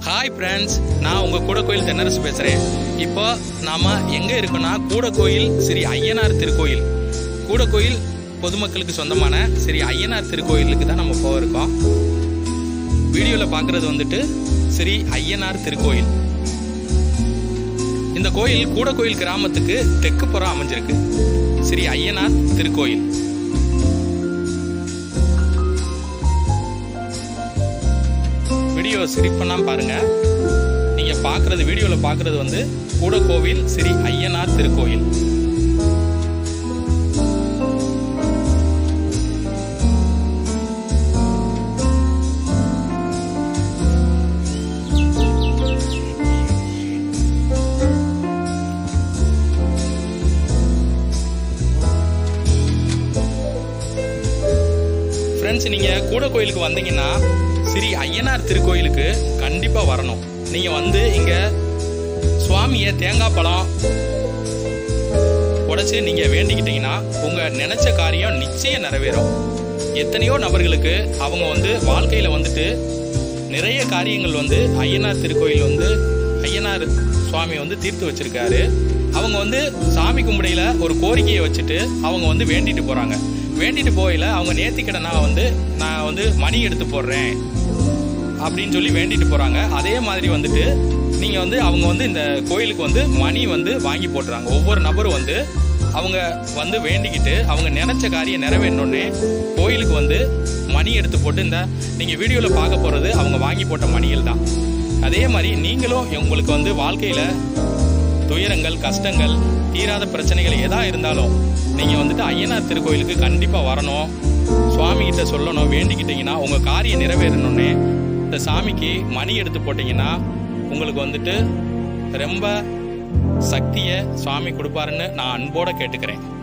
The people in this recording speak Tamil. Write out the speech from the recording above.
ஹாய் ஃப்ரெண்ட்ஸ் நான் உங்கள் கூட கோயில் தென்னரசு பேசுகிறேன் இப்போ நாம் எங்கே இருக்கோன்னா கூட கோயில் ஸ்ரீ ஐயனார் திருக்கோயில் கூட கோயில் பொதுமக்களுக்கு சொந்தமான ஸ்ரீ ஐயனார் திருக்கோயிலுக்கு தான் நம்ம போக இருக்கோம் வீடியோவில் பார்க்குறது வந்துட்டு ஸ்ரீ ஐயனார் திருக்கோயில் இந்த கோயில் கூட கோயில் கிராமத்துக்கு தெற்கு புறம் அமைஞ்சிருக்கு ஸ்ரீ ஐயனார் திருக்கோயில் வீடியோ ஸ்கிப் பண்ணாம பாருங்க நீங்க பார்க்கிறது வீடியோல பார்க்கிறது வந்து கூட கோவில் ஸ்ரீ ஐயனார் திருக்கோயில் ஃப்ரெண்ட்ஸ் நீங்க கூட கோயிலுக்கு வந்தீங்கன்னா ஸ்ரீ ஐயனார் திருக்கோயிலுக்கு கண்டிப்பா வரணும் நீங்க வந்து இங்க சுவாமிய தேங்காய் பழம் உடைச்சு நீங்க வேண்டிக்கிட்டீங்கன்னா உங்க நினைச்ச காரியம் நிச்சயம் நிறைவேறும் எத்தனையோ நபர்களுக்கு அவங்க வந்து வாழ்க்கையில வந்துட்டு நிறைய காரியங்கள் வந்து ஐயனார் திருக்கோயில் வந்து ஐயனார் சுவாமி வந்து தீர்த்து வச்சிருக்காரு அவங்க வந்து சாமி கும்பிடையில ஒரு கோரிக்கையை வச்சுட்டு அவங்க வந்து வேண்டிட்டு போறாங்க வேண்டிட்டு போயில அவங்க நேர்த்திக்கடனா வந்து நான் வந்து மணி எடுத்து போடுறேன் அப்படின்னு சொல்லி வேண்டிட்டு போறாங்க அதே மாதிரி வந்துட்டு நீங்க வந்து அவங்க வந்து இந்த கோயிலுக்கு வந்து மணி வந்து வாங்கி போட்டுறாங்க ஒவ்வொரு நபரும் வந்து அவங்க வந்து வேண்டிக்கிட்டு அவங்க நினைச்ச காரியம் நிறைவேறணுன்னே கோயிலுக்கு வந்து மணி எடுத்து போட்டு இந்த நீங்க வீடியோல பார்க்க போறது அவங்க வாங்கி போட்ட மணிகள் தான் அதே மாதிரி நீங்களும் உங்களுக்கு வந்து வாழ்க்கையில துயரங்கள் கஷ்டங்கள் தீராத பிரச்சனைகள் எதா இருந்தாலும் நீங்க வந்துட்டு ஐயனார் திருக்கோயிலுக்கு கண்டிப்பா வரணும் சுவாமி கிட்ட சொல்லணும் வேண்டிக்கிட்டீங்கன்னா உங்க காரியம் நிறைவேறணும்னு இந்த சாமிக்கு மணி எடுத்து போட்டீங்கன்னா உங்களுக்கு வந்துட்டு ரொம்ப சக்தியை சுவாமி கொடுப்பாருன்னு நான் அன்போட கேட்டுக்கிறேன்